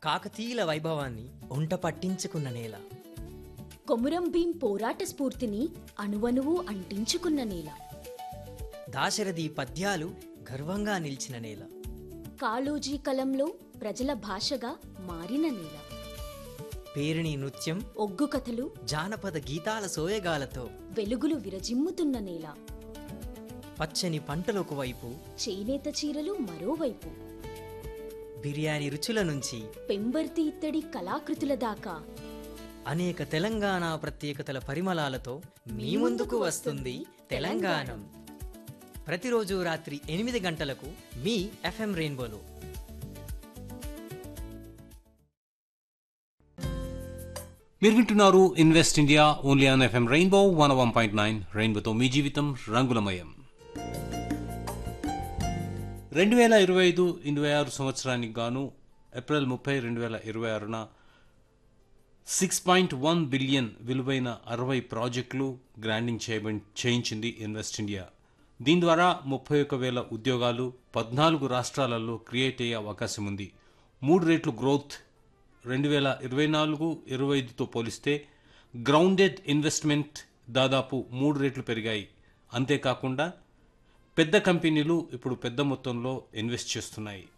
కాకతీయుల వైభవాన్ని ఒంట పట్టించుకున్న నేల కొమురం భీం పోరాట స్ఫూర్తిని అణువణువు అంటించుకున్న నేల దాశరథి పద్యాలు గర్వంగా నిలిచిన నేల కాళోజీ కలంలో ప్రజల భాషగా మారిన నేల పేరిణి నృత్యం ఒగ్గు కథలు జానపద గీతాల సోయగాలతో వెలుగులు విరజిమ్ముతున్న నేల పచ్చని పంటలకు వైపు చేనేత చీరలు మరోవైపు బిర్యానీ రుచుల నుంచి పెంబర్తి ఇత్తడి కళాకృతుల దాకా అనేక తెలంగాణ ప్రత్యేకతల పరిమళాలతో మీ ముందుకు వస్తుంది తెలంగాణం ప్రతిరోజు రాత్రి ఎనిమిది గంటలకు మీ ఎఫ్ఎం రెయిన్బోలో మీరు వింటున్నారు invest India only on FM rainbow one one point nine రెయిన్బోతో మీ జీవితం రంగులమయం రెండు వేల ఇరవై ఐదు ఇరవై ఆరు సంవత్సరానికి గాను ఏప్రిల్ ముప్పై రెండు వేల ఇరవై ఆరున సిక్స్ పాయింట్ వన్ బిలియన్ విలువైన అరవై ప్రాజెక్టులు గ్రాండింగ్ చేయబడి చేయించింది ఇన్వెస్ట్ ఇండియా దీని ద్వారా ముప్పై ఒక్క వేల ఉద్యోగాలు పద్నాలుగు రాష్ట్రాలలో క్రియేట్ అయ్యే అవకాశం ఉంది మూడు రేట్లు గ్రోత్ రెండు వేల ఇరవై నాలుగు ఇరవై ఐదుతో పోలిస్తే గ్రౌండెడ్ ఇన్వెస్ట్మెంట్ దాదాపు మూడు రెట్లు పెరిగాయి అంతేకాకుండా పెద్ద కంపెనీలు ఇప్పుడు పెద్ద మొత్తంలో ఇన్వెస్ట్ చేస్తున్నాయి